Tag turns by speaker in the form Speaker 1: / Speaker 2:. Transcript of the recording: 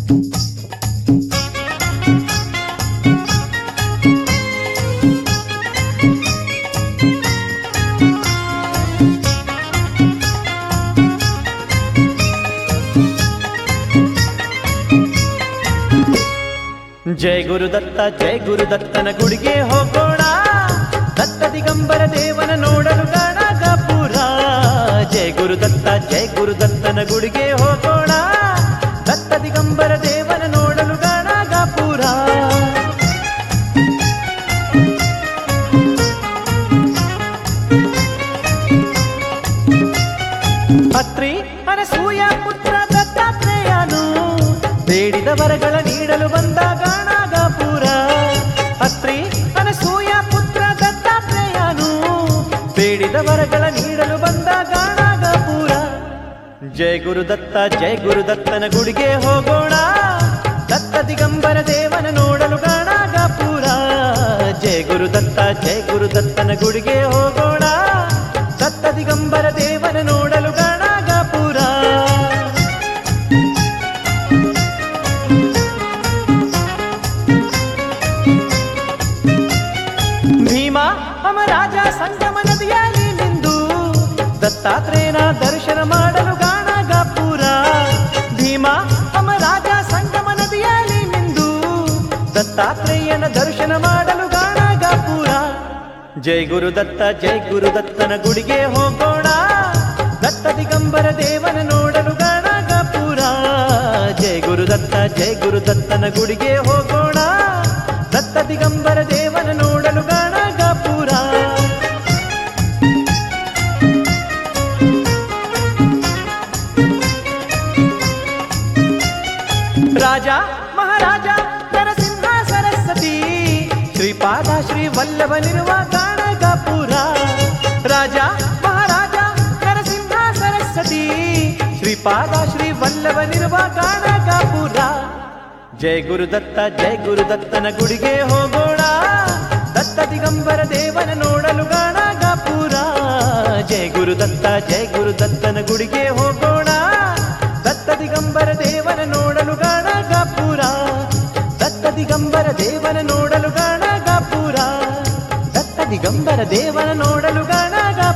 Speaker 1: ಜಯ ಗುರುದತ್ತ ಜಯ ಗುರುದತ್ತನ ಗುಡಿಗೆ ಹೋಗೋಣ ದತ್ತ ದಿಗಂಬರ ದೇವನ ನೋಡಲು ಗಾಣಗಾಪುರ ಜಯ ಗುರುದತ್ತ ಜಯ ಗುರುದತ್ತನ ಗುಡಿಗೆ ಹೋಗೋಣ ದತ್ತ ದಿಗಂಬರ ದೇವನ ನೋಡಲು ಗಾಣಗಾಪುರ ಅತ್ರಿ ಅನಸೂಯ ಪುತ್ರ ದತ್ತಾತ್ರೇಯನು ಬೇಡಿದ ವರಗಳ ನೀಡಲು ಬಂದ ಗಾಣಗಾಪುರ ಅತ್ರಿ ಅನಸೂಯ ಪುತ್ರ ದತ್ತಾತ್ರೇಯನು ಬೇಡಿದ ವರಗಳ ನೀಡಲು ಬಂದ ಗಾಣಗಾಪುರ ಜಯ ಗುರುದತ್ತ ಜಯ ಗುರುದತ್ತನ ಗುಡಿಗೆ ಹೋಗೋಣ ದತ್ತ ದಿಗಂಬರ ದೇವನ ನೋಡಲು ಗಾಣಗಾಪುರ ಜಯ ಗುರುದತ್ತ ಜಯ ಗುರುದತ್ತನ ಗುಡಿಗೆ ಹೋಗೋಣ ದತ್ತ ದಿಗಂಬರ ದೇವನ ನೋಡಲು ಗಾಣಗಾಪುರ ಭೀಮ ಅಮರಾಜ ಸಂಗಮ ನದಿಯಲ್ಲಿ ನಿಂದು ದತ್ತಾತ್ರೇಯನ ದರ್ಶನ ಮಾಡಲು ಗಾಣಗಾಪುರ ಭೀಮ ಅಮರಾಜ ಸಂಗಮ ನದಿಯಲ್ಲಿ ನಿಂದು ದತ್ತಾತ್ರೇಯನ ದರ್ಶನ ಮಾಡಲು ಗಾಣಗಾಪುರ ಜೈ ಗುರುದತ್ತ ಜೈ ಗುರುದತ್ತನ ಗುಡಿಗೆ ಹೋಗೋಣ ದತ್ತ ದಿಗಂಬರ ದೇವನ ನೋಡಲು ಗಾಣಗಾಪುರ ಜೈ ಗುರುದತ್ತ ಜೈ ಗುರುದತ್ತನ ಗುಡಿಗೆ ಹೋಗೋಣ ದತ್ತ ದಿಗಂಬರ ದೇವನ ನೋಡಲು ಗಾಣಗಾಪುರ ರಾಜ ಮಹಾರಾಜ ನರಸಿಂಹ ಸರಸ್ವತಿ ಶ್ರೀಪಾದ ಶ್ರೀ ವಲ್ಲಭನಿರುವ ಗಾಣಗಾಪುರ ರಾಜ ಮಹಾರಾಜ ನರಸಿಂಹ ಸರಸ್ವತಿ ಶ್ರೀಪಾದ ಶ್ರೀ ವಲ್ಲಭನಿರುವ ಗಾಣಗಾಪುರ ಜಯ ಗುರುದತ್ತ ಜಯ ಗುರುದತ್ತನ ಗುಡಿಗೆ ಹೋಗೋಣ ದತ್ತ ದಿಗಂಬರ ದೇವನ ನೋಡಲು ಗಾಣಗಾಪುರ ಜಯ ಗುರುದತ್ತ ಜಯ ಗುರುದತ್ತನ ಗುಡಿಗೆ ಹೋಗೋಣ ದತ್ತ ದಿಗಂಬರ ದೇವನ ನೋಡಲು ಗಾಣಗಾಪುರ ದತ್ತ ದಿಗಂಬರ ದೇವನ ನೋಡಲು ಗಾಣಗಾಪುರ ದತ್ತ ದಿಗಂಬರ ದೇವನ ನೋಡಲು ಗಾಣಗಾಪುರ